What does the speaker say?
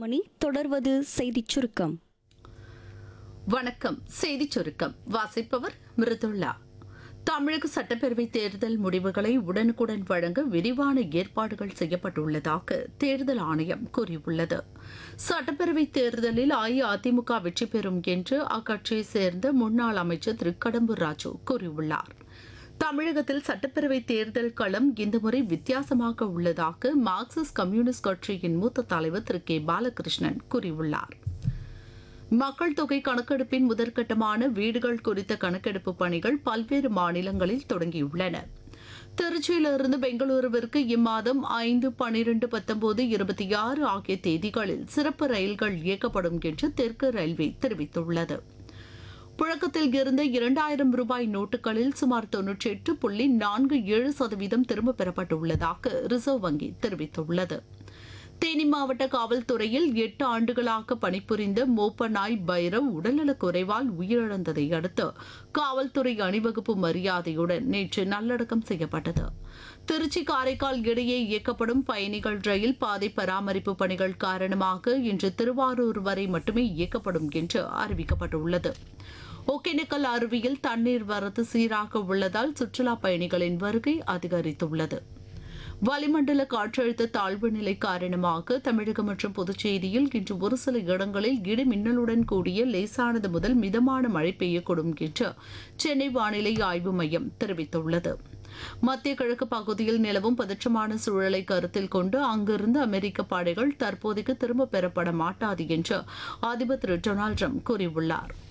மணி தொடர்வது செய்திச் சுருக்கம் வணக்கம் செய்திச் சுருக்கம் வாசிப்பவர் மிருதுல்லா தமிழக சட்டப்பேரவை தேர்தல் முடிவுகளை உடனுக்குடன் வழங்க விரிவான ஏற்பாடுகள் செய்யப்பட்டுள்ளதாக தேர்தல் ஆணையம் கூறியுள்ளது சட்டப்பேரவை தேர்தலில் அஇஅதிமுக வெற்றி பெறும் என்று அக்கட்சியைச் சேர்ந்த முன்னாள் அமைச்சர் திரு கடம்பூர் ராஜு கூறியுள்ளார் தமிழகத்தில் சட்டப்பேரவை தேர்தல் களம் இந்த முறை வித்தியாசமாக உள்ளதாக மார்க்சிஸ்ட் கம்யூனிஸ்ட் கட்சியின் மூத்த தலைவர் திரு கே பாலகிருஷ்ணன் கூறியுள்ளார் மக்கள் தொகை கணக்கெடுப்பின் முதற்கட்டமான வீடுகள் குறித்த கணக்கெடுப்பு பணிகள் பல்வேறு மாநிலங்களில் தொடங்கியுள்ளன திருச்சியிலிருந்து பெங்களூருவிற்கு இம்மாதம் ஐந்து பனிரெண்டு பத்தொன்பது இருபத்தி ஆறு ஆகிய தேதிகளில் சிறப்பு ரயில்கள் இயக்கப்படும் என்று தெற்கு ரயில்வே தெரிவித்துள்ளது புழக்கத்தில் இருந்த இரண்டாயிரம் ரூபாய் நோட்டுகளில் சுமார் தொன்னூற்றி எட்டு புள்ளி நான்கு ஏழு சதவீதம் திரும்பப் பெறப்பட்டுள்ளதாக ரிசர்வ் வங்கி தெரிவித்துள்ளது தேனி மாவட்ட காவல்துறையில் எட்டு ஆண்டுகளாக பணிபுரிந்த மோப்பநாய் பைரவ் உடல்நலக் குறைவால் உயிரிழந்ததை அடுத்து காவல்துறை அணிவகுப்பு மரியாதையுடன் நேற்று நல்லடக்கம் செய்யப்பட்டது திருச்சி காரைக்கால் இடையே இயக்கப்படும் பயணிகள் ரயில் பாதை பராமரிப்பு பணிகள் காரணமாக இன்று திருவாரூர் வரை மட்டுமே இயக்கப்படும் என்று அறிவிக்கப்பட்டுள்ளது ஒகேனக்கல் அருவியில் தண்ணீர் வரத்து சீராக உள்ளதால் சுற்றுலா பயணிகளின் வருகை அதிகரித்துள்ளது வளிமண்டல காற்றழுத்த தாழ்வு நிலை காரணமாக தமிழகம் மற்றும் புதுச்சேரியில் இன்று ஒரு சில இடங்களில் இடி மின்னலுடன் கூடிய லேசானது முதல் மிதமான மழை பெய்யக்கூடும் என்று சென்னை வானிலை ஆய்வு மையம் தெரிவித்துள்ளது மத்திய கிழக்கு பகுதியில் நிலவும் பதற்றமான சூழலை கருத்தில் கொண்டு அங்கிருந்து அமெரிக்க படைகள் தற்போதைக்கு திரும்பப் பெறப்பட மாட்டாது என்று அதிபர் திரு டொனால்டு ட்ரம்ப் கூறியுள்ளார்